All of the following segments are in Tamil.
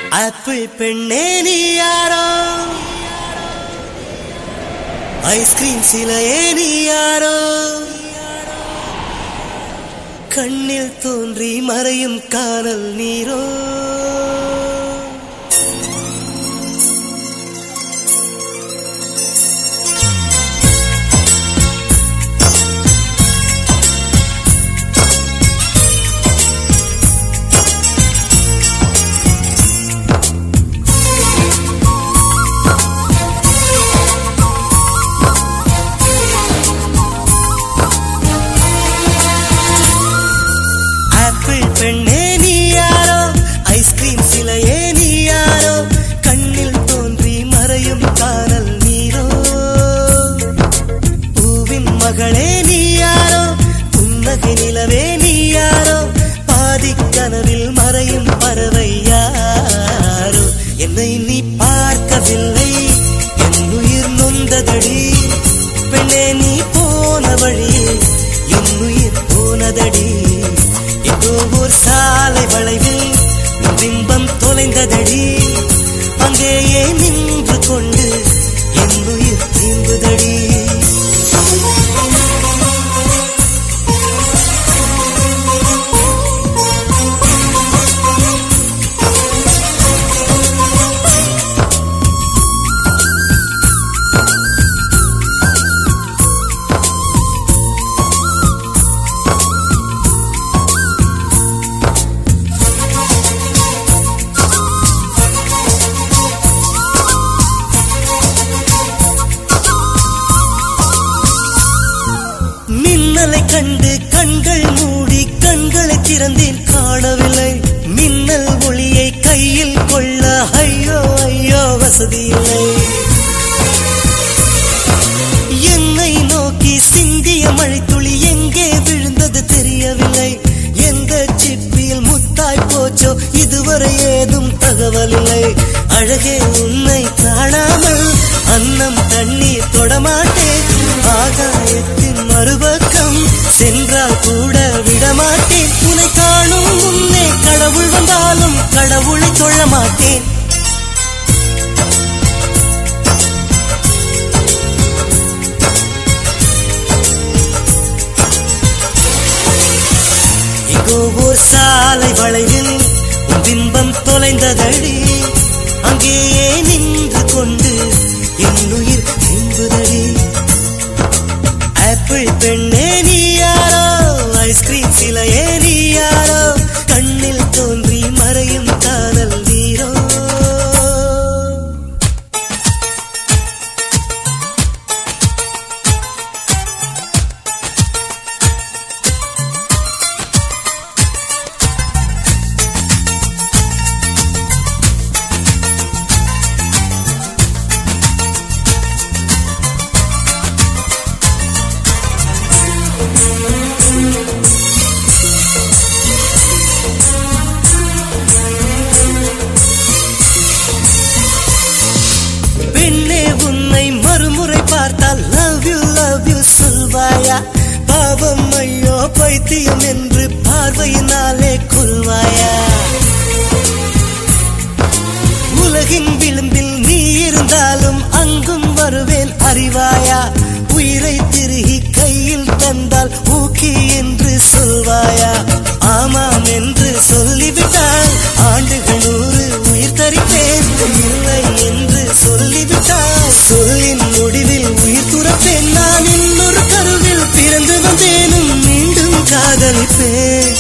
ஆப்பிள் பெண்ணே நீ யாரோ ஐஸ்கிரீம் சிலையே நீ யாரோ கண்ணில் தோன்றி மறையும் காணல் நீரோ ஆப்பிள் பெண்ணே நீ யாரோ ஐஸ்கிரீம் சிலையே நீ யாரோ கண்ணில் தோன்றி மறையும் காணல் நீரோ பூவின் மகளே நீ யாரோ புன்னகை நிலவே நீ யாரோ பாதி கனவில் மறையும் பறவை யாரோ என்னை நீ பார்க்கவில்லை என் உயிர் நொந்ததடி பெண்ணே நீ போன வழியே என் உயிர் போனதடி ஏதோ ஒரு சாலை வளைவில் உன் பிம்பம் தொலைந்ததடி அங்கேயே நின்று கொண்டு என் உயிர் தீம்புதடி மின்னலை கண்டு கண்கள் மூடி கண்களை திறந்தேன் காணவில்லை மின்னல் ஒளியை கையில் கொள்ள ஐயோ ஐயோ வசதி இல்லை என்னை நோக்கி சிந்திய மழைத்துளி எங்கே விழுந்தது தெரியவில்லை எந்த சிப்பியில் முத்தாய் போச்சோ இதுவரை ஏதும் தகவல் இல்லை அழகே உன்னை காணாமல் அன்னம் தண்ணீர் தொடமாட்டேன் ஆகாயத்தின் மறுபக்கம் சென்றால் கூட விடமாட்டேன் உன்னை காணும் முன்னே கடவுள் வந்தாலும் கடவுளை தொழ மாட்டேன் எங்கோ ஓர் சாலை வளைவில் உன் பிம்பம் தொலைந்ததடி அங்கேயே நின்று கொண்டு என் உயிர் தீம்புதடி ஆப்பிள் பெண்ணே நீ யாரோ ஐஸ்கிரீம் சிலையே நீ யாரோ கண்ணில் தோன்றி மறையும் காதல் நீரோ பெண்ணே உன்னை மறுமுறை பார்த்தால் லவ் யூ லவ் யூ சொல்வாயா பாவம் ஐயோ பைத்தியம் என்று பார்வையினாலே கொள்வாயா உலகின் விளிம்பில் நீ இருந்தாலும் அங்கும் வருவேன் அறிவாயா உயிரை திருகி கையில் தந்தால் ஊக்கி என்று சொல்வாயா ஆமாம் என்று சொல்லிவிட்டால் ஆண்டுகள் நூறு உயிர் தரிப்பேன் இல்லை என்று சொல்லிவிட்டால் சொல்லின் முடிவில் உயிர் துறப்பேன் நான் இன்னொரு கருவில் பிறந்து வந்தேனும் மீண்டும் காதலிப்பேன்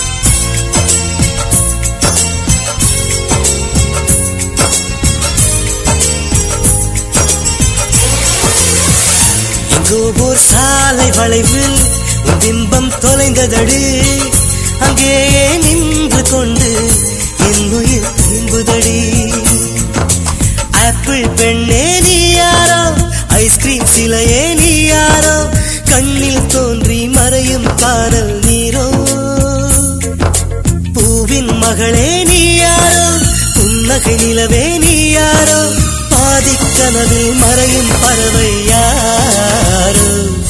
எங்கோ ஓர் சாலை வளைவில் உன் பிம்பம் தொலைந்ததடி அங்கேயே நின்று கொண்டு என் உயிர் தீம்புதடி ஆப்பிள் பெண்ணே நீ யாரோ ஐஸ்கிரீம் சிலையே நீ யாரோ கண்ணில் தோன்றி மறையும் காணல் நீரோ பூவின் மகளே நீ யாரோ புன்னகை நிலவே நீ யாரோ பாதிக்கனவில் மறையும் பறவை யாரோ